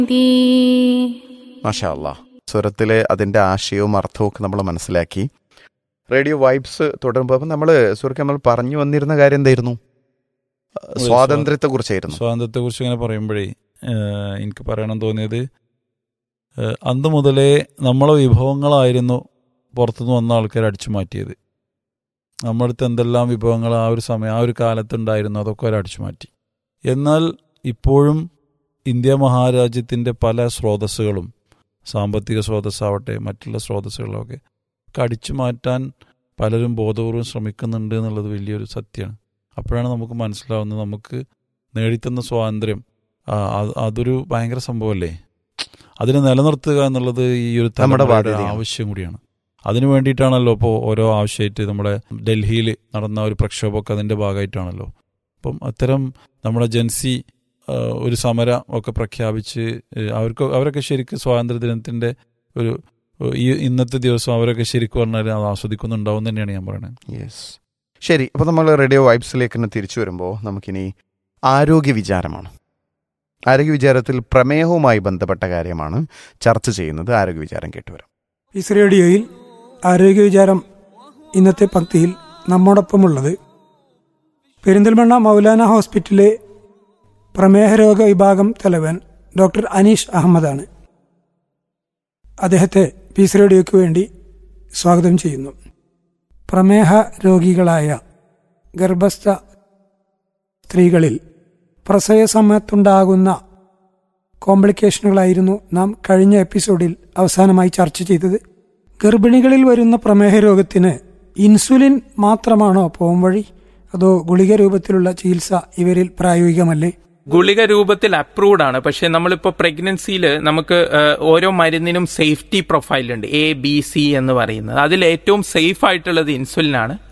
മാഷാ അല്ലാ സ്വരത്തിലെ അതിൻ്റെ ആശയവും അർത്ഥവും ഒക്കെ നമ്മൾ മനസ്സിലാക്കി റേഡിയോ വൈബ്സ് തുടരുമ്പോൾ അപ്പം നമ്മൾ സുഹൃത്ത് നമ്മൾ പറഞ്ഞു വന്നിരുന്ന കാര്യം എന്തായിരുന്നു സ്വാതന്ത്ര്യത്തെ കുറിച്ചായിരുന്നു സ്വാതന്ത്ര്യത്തെക്കുറിച്ച് ഇങ്ങനെ പറയുമ്പോഴേ ഏഹ്, എനിക്ക് പറയണം തോന്നിയത് ഏഹ്, അന്ന് മുതലേ നമ്മളെ വിഭവങ്ങളായിരുന്നു പുറത്തുനിന്ന് വന്ന ആൾക്കാർ അടിച്ചു മാറ്റിയത് നമ്മുടെ അടുത്ത് എന്തെല്ലാം വിഭവങ്ങൾ ആ ഒരു സമയം ആ ഒരു കാലത്തുണ്ടായിരുന്നു അതൊക്കെ അവർ അടിച്ചു മാറ്റി എന്നാൽ ഇപ്പോഴും ഇന്ത്യ മഹാരാജ്യത്തിൻ്റെ പല സ്രോതസ്സുകളും സാമ്പത്തിക സ്രോതസ്സാവട്ടെ മറ്റുള്ള സ്രോതസ്സുകളൊക്കെ ഒക്കെ അടിച്ചു മാറ്റാൻ പലരും ബോധപൂർവം ശ്രമിക്കുന്നുണ്ട് എന്നുള്ളത് വലിയൊരു സത്യമാണ് അപ്പോഴാണ് നമുക്ക് മനസ്സിലാവുന്നത് നമുക്ക് നേടിത്തന്ന സ്വാതന്ത്ര്യം ആ, അത് അതൊരു ഭയങ്കര സംഭവമല്ലേ അതിനെ നിലനിർത്തുക എന്നുള്ളത് ഈ ഒരു നമ്മുടെ തലമുറയുടെ ബാധ്യതയാണ്. ആവശ്യം കൂടിയാണ് അതിനു വേണ്ടിയിട്ടാണല്ലോ ഇപ്പോൾ ഓരോ ആവശ്യമായിട്ട് നമ്മുടെ ഡൽഹിയിൽ നടന്ന ഒരു പ്രക്ഷോഭമൊക്കെ അതിൻ്റെ ഭാഗമായിട്ടാണല്ലോ അപ്പം അത്തരം നമ്മുടെ ജൻസി ആ, ഒരു സമരം ഒക്കെ പ്രഖ്യാപിച്ച് ഏ, അവർക്ക് അവരൊക്കെ ശരിക്കും സ്വാതന്ത്ര്യ ദിനത്തിൻ്റെ ഒരു ഈ ഇന്നത്തെ ദിവസം അവരൊക്കെ ശരിക്കും പറഞ്ഞാൽ അത് ആസ്വദിക്കുന്നുണ്ടാവും തന്നെയാണ് ഞാൻ പറയുന്നത് യെസ് ശരി അപ്പോൾ നമ്മൾ റേഡിയോ വൈബ്സിലേക്ക് തന്നെ തിരിച്ചു വരുമ്പോൾ നമുക്കിനി ആരോഗ്യ വിചാരമാണ് ആരോഗ്യ വിചാരത്തിൽ പ്രമേഹവുമായി ബന്ധപ്പെട്ട കാര്യമാണ് ചർച്ച ചെയ്യുന്നത് ആരോഗ്യ വിചാരം കേട്ടുവരാം പീസ് റേഡിയോയിൽ ആരോഗ്യ വിചാരം ഇന്നത്തെ പങ്ക്തിയിൽ നമ്മോടൊപ്പമുള്ളത് പെരിന്തൽമണ്ണ മൗലാന ഹോസ്പിറ്റലിലെ പ്രമേഹ രോഗ വിഭാഗം തലവൻ ഡോക്ടർ അനീഷ് അഹമ്മദാണ് അദ്ദേഹത്തെ പീസ് റേഡിയോയ്ക്ക് വേണ്ടി സ്വാഗതം ചെയ്യുന്നു പ്രമേഹ രോഗികളായ ഗർഭസ്ഥ സ്ത്രീകളിൽ പ്രസവ സമയത്തുണ്ടാകുന്ന കോംപ്ലിക്കേഷനുകളായിരുന്നു നാം കഴിഞ്ഞ എപ്പിസോഡിൽ അവസാനമായി ചർച്ച ചെയ്തത് ഗർഭിണികളിൽ വരുന്ന പ്രമേഹ രോഗത്തിന് ഇൻസുലിൻ മാത്രമാണോ പോംവഴി അതോ ഗുളിക രൂപത്തിലുള്ള ചികിത്സ ഇവരിൽ പ്രായോഗികമല്ലേ ഗുളിക രൂപത്തിൽ അപ്രൂവ്ഡ് ആണ് പക്ഷെ നമ്മളിപ്പോൾ പ്രഗ്നൻസിയിൽ നമുക്ക് ആ, ഓരോ മരുന്നിനും സേഫ്റ്റി പ്രൊഫൈൽ ഉണ്ട് എ ബി സി എന്ന് പറയുന്നത് അതിൽ ഏറ്റവും സേഫ് ആയിട്ടുള്ളത് ഇൻസുലിൻ ആണ്